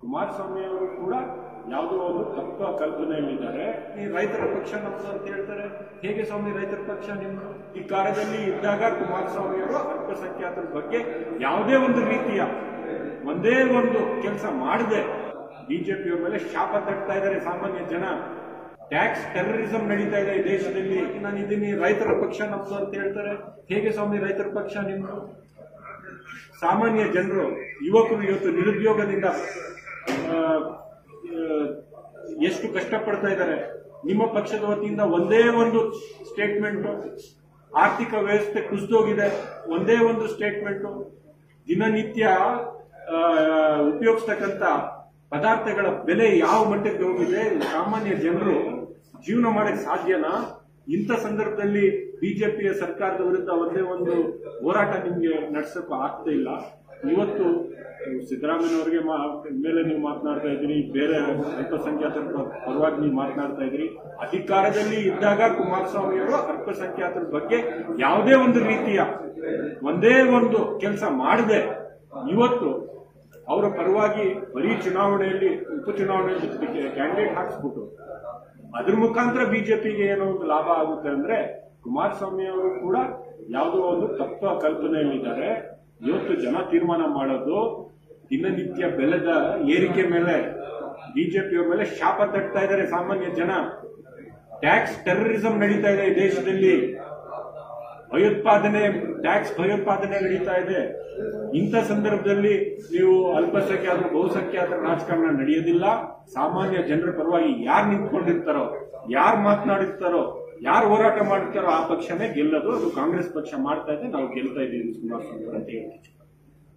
ಕುಮಾರಸ್ವಾಮಿ ಅವರು ಕೂಡ ಯಾವುದೋ ಒಂದು ತಪ್ಪ ಕಲ್ಪನೆಯಲ್ಲಿದ್ದಾರೆ ಈ ರೈತರ ಪಕ್ಷ ನಮ್ದು ಅಂತ ಹೇಳ್ತಾರೆ ಹೇಗೆ ಸ್ವಾಮಿ ರೈತರ ಪಕ್ಷ ನಿಮ್ದು ಈ ಕಾರ್ಯದಲ್ಲಿ ಇದ್ದಾಗ ಕುಮಾರಸ್ವಾಮಿ ಅವರು ಅಲ್ಪಸಂಖ್ಯಾತರ ಬಗ್ಗೆ ಯಾವುದೇ ಒಂದು ರೀತಿಯ ಒಂದೇ ಒಂದು ಕೆಲಸ ಮಾಡದೆ ಬಿಜೆಪಿಯವರ ಮೇಲೆ ಶಾಪ ತಟ್ತಾ ಇದ್ದಾರೆ ಸಾಮಾನ್ಯ ಜನ ಟ್ಯಾಕ್ಸ್ ಟೆರರಿಸಂ ನಡೀತಾ ಇದೆ ಈ ದೇಶದಲ್ಲಿ ನಾನು ಇದೀನಿ ರೈತರ ಪಕ್ಷ ನಮ್ದು ಅಂತ ಹೇಳ್ತಾರೆ ಹೇಗೆ ಸ್ವಾಮಿ ರೈತರ ಪಕ್ಷ ನಿಮ್ದು ಸಾಮಾನ್ಯ ಜನರು ಯುವಕರು ಇವತ್ತು ನಿರುದ್ಯೋಗದಿಂದ ಆ, ಆ, ಎಷ್ಟು ಕಷ್ಟಪಡ್ತಾ ಇದ್ದಾರೆ ನಿಮ್ಮ ಪಕ್ಷದ ವತಿಯಿಂದ ಒಂದೇ ಒಂದು ಸ್ಟೇಟ್ಮೆಂಟ್ ಆರ್ಥಿಕ ವ್ಯವಸ್ಥೆ ಕುಸಿದೋಗಿದೆ ಒಂದೇ ಒಂದು ಸ್ಟೇಟ್ಮೆಂಟ್ ದಿನನಿತ್ಯ ಆ, ಉಪಯೋಗಿಸ್ತಕ್ಕಂಥ ಪದಾರ್ಥಗಳ ಬೆಲೆ ಯಾವ ಮಟ್ಟಕ್ಕೆ ಹೋಗಿದೆ ಸಾಮಾನ್ಯ ಜನರು ಜೀವನ ಮಾಡಕ್ ಸಾಧ್ಯನಾ ಇಂಥ ಸಂದರ್ಭದಲ್ಲಿ ಬಿಜೆಪಿಯ ಸರ್ಕಾರದ ವಿರುದ್ಧ ಒಂದೇ ಒಂದು ಹೋರಾಟ ನಿಮ್ಗೆ ನಡೆಸಕ್ಕೂ ಆಗ್ತಾ ಇಲ್ಲ ಇವತ್ತು ಸಿದ್ದರಾಮಯ್ಯನವರಿಗೆ ಮೇಲೆ ನೀವು ಮಾತನಾಡ್ತಾ ಇದ್ದೀರಿ ಬೇರೆ ಅಲ್ಪಸಂಖ್ಯಾತರ ಪರವಾಗಿ ನೀವು ಮಾತನಾಡ್ತಾ ಇದ್ದೀರಿ ಅಧಿಕಾರದಲ್ಲಿ ಇದ್ದಾಗ ಕುಮಾರಸ್ವಾಮಿ ಅವರು ಅಲ್ಪಸಂಖ್ಯಾತರ ಬಗ್ಗೆ ಯಾವುದೇ ಒಂದು ರೀತಿಯ ಒಂದೇ ಒಂದು ಕೆಲಸ ಮಾಡದೆ ಇವತ್ತು ಅವರ ಪರವಾಗಿ ಬರೀ ಚುನಾವಣೆಯಲ್ಲಿ ಉಪಚುನಾವಣೆಯಲ್ಲಿ ಕ್ಯಾಂಡಿಡೇಟ್ ಹಾಕ್ಸ್ಬಿಟ್ಟು ಅದ್ರ ಮುಖಾಂತರ ಬಿಜೆಪಿಗೆ ಏನೋ ಒಂದು ಲಾಭ ಆಗುತ್ತೆ ಅಂದ್ರೆ ಕುಮಾರಸ್ವಾಮಿ ಅವರು ಕೂಡ ಯಾವುದೋ ಒಂದು ತಪ್ಪ ಕಲ್ಪನೆಯಲ್ಲಿದ್ದಾರೆ ಇವತ್ತು ಜನ ತೀರ್ಮಾನ ಮಾಡೋದು ದಿನನಿತ್ಯ ಬೆಲೆದ ಏರಿಕೆ ಮೇಲೆ ಬಿಜೆಪಿಯವರ ಮೇಲೆ ಶಾಪ ತಟ್ತಾ ಇದ್ದಾರೆ ಸಾಮಾನ್ಯ ಜನ ಟ್ಯಾಕ್ಸ್ ಟೆರರಿಸಂ ನಡೀತಾ ಇದೆ ಈ ದೇಶದಲ್ಲಿ ಭಯೋತ್ಪಾದನೆ ಟ್ಯಾಕ್ಸ್ ಭಯೋತ್ಪಾದನೆ ನಡೀತಾ ಇದೆ ಇಂಥ ಸಂದರ್ಭದಲ್ಲಿ ನೀವು ಅಲ್ಪಸಂಖ್ಯಾತರು ಬಹುಸಂಖ್ಯಾತರ ರಾಜಕಾರಣ ನಡೆಯೋದಿಲ್ಲ ಸಾಮಾನ್ಯ ಜನರ ಪರವಾಗಿ ಯಾರು ನಿಂತ್ಕೊಂಡಿರ್ತಾರೋ ಯಾರು ಮಾತನಾಡಿರ್ತಾರೋ ಯಾರು ಹೋರಾಟ ಮಾಡಿರ್ತಾರೋ ಆ ಪಕ್ಷನೇ ಗೆಲ್ಲೋದು ಅದು ಕಾಂಗ್ರೆಸ್ ಪಕ್ಷ ಮಾಡ್ತಾ ಇದೆ ನಾವು ಗೆಲ್ತಾ ಇದ್ದೀವಿ ಕುಮಾರಸ್ವಾಮಿ ಅವರು ಅಂತ ಹೇಳ್ತೀವಿ